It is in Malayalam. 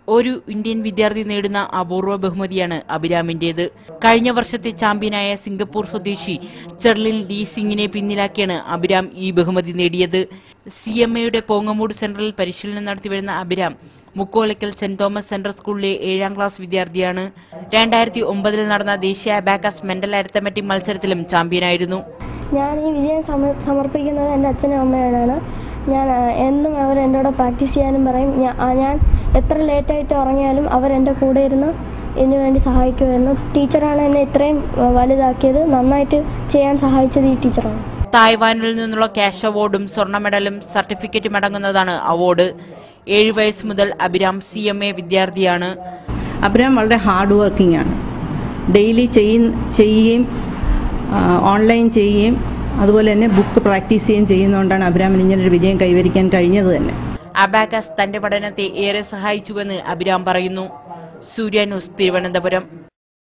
ഒരു ഇന്ത്യൻ വിദ്യാർത്ഥി നേടുന്ന അപൂർവ ബഹുമതിയാണ് അഭിരാമിന്റേത് കഴിഞ്ഞ വർഷത്തെ ചാമ്പ്യനായ സിംഗപ്പൂർ സ്വദേശി ചെർലിൻ ലീ സിംഗിനെ പിന്നിലാക്കിയാണ് അഭിരാം ഈ ബഹുമതി നേടിയത് സി എം എയുടെ പോങ്ങമൂട് സെന്ററിൽ പരിശീലനം നടത്തിവരുന്ന Abhiram Mukkolakkal saint Thomas central സ്കൂളിലെ ഏഴാം ക്ലാസ് വിദ്യാർത്ഥിയാണ് രണ്ടായിരത്തി ഒമ്പതിൽ നടന്ന ദേശീയ അബാക്കസ് മെന്റൽ അരിത്തമെറ്റിക് മത്സരത്തിലും ചാമ്പ്യനായിരുന്നു ഞാൻ ഈ വിജയം സമ സമർപ്പിക്കുന്നത് എൻ്റെ അച്ഛനും അമ്മയോടാണ് ഞാൻ ആ, എന്നും അവർ എൻ്റെ കൂടെ പ്രാക്ടീസ് ചെയ്യാനും പറയും ഞാ- ആ, ഞാൻ എത്ര ലേറ്റായിട്ട് ഉറങ്ങിയാലും അവർ എൻ്റെ കൂടെ ഇരുന്ന് ഇതിനു വേണ്ടി സഹായിക്കുമായിരുന്നു ടീച്ചറാണ് എന്നെ ഇത്രയും ആ, വലുതാക്കിയത് നന്നായിട്ട് ചെയ്യാൻ സഹായിച്ചത് ഈ ടീച്ചറാണ് തായ്വാനിൽ നിന്നുള്ള ക്യാഷ് അവാർഡും സ്വർണ്ണ മെഡലും സർട്ടിഫിക്കറ്റും അടങ്ങുന്നതാണ് അവാർഡ് ഏഴു വയസ്സ് മുതൽ അഭിരാം സി എം എ വിദ്യാർത്ഥിയാണ് അബ്രാം വളരെ ഹാർഡ് വർക്കിംഗ് ആണ് ഡെയിലി ചെയ്യ ചെയ്യുകയും ആ, ഓൺലൈൻ ചെയ്യുകയും അതുപോലെ തന്നെ ബുക്ക് പ്രാക്ടീസ് ചെയ്യുകയും ചെയ്യുന്നതുകൊണ്ടാണ് അബ്രാമിന് ഇങ്ങനൊരു വിജയം കൈവരിക്കാൻ കഴിഞ്ഞത് തന്നെ അബാക്കസ് തന്റെ പഠനത്തെ ഏറെ സഹായിച്ചുവെന്ന് അഭിരാം പറയുന്നു സൂര്യ ന്യൂസ് തിരുവനന്തപുരം